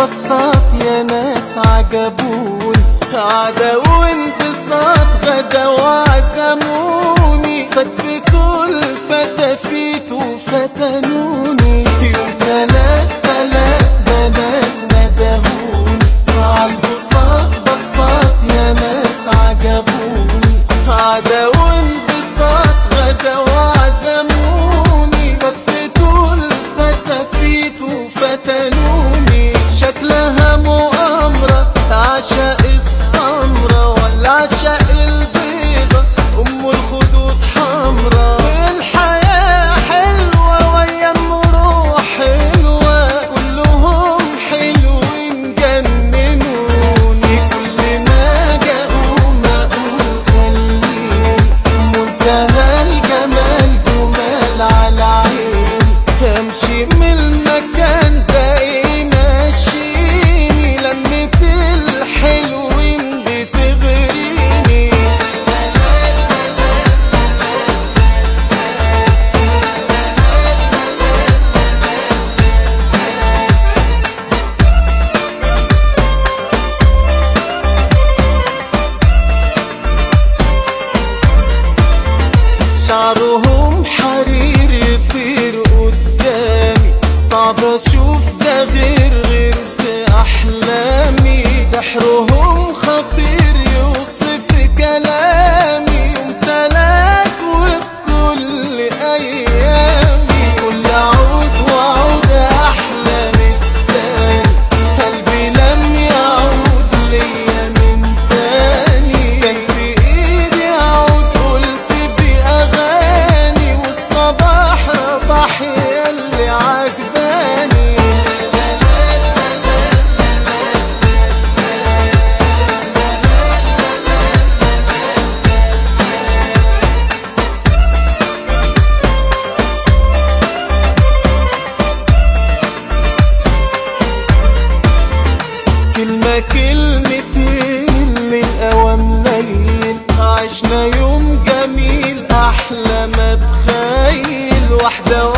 بصات يا ناس عجبوني عدا وانبساط غدا وعزموني فتفتوا الفتافيت وفتنوني يوم تلات تلات بنات ندهوني عالبساط بصات يا ناس عجبوني عدا وانبساط غدا وعزموني فتفتوا الفتافيت وفتنوني شكلها مؤامرة عشاء السمرة ولا عشاء البيضة أم الخدود حمرا الحياة حلوة ويا روح حلوة كلهم حلوين جننوني كل ما جاءوا ما أقول خليني منتهى الجمال جمال على عيني امشي من المكان ده ماشيني لمة الحلوين بتغريني شعرهم حرير يطير قدامي صعب اشوف ده غير غير في احلامي سحرهم خطير يوصف كلامي يوم تلات وبكل ايامي كل عود وعود احلى من التاني قلبي لم يعود ليا من تاني كان في ايدي عود قلت باغاني والصباح رباح ياللي عجباني كلمة كلمتين من أوام ليل عشنا يوم جميل أحلى ما تخيل واحدة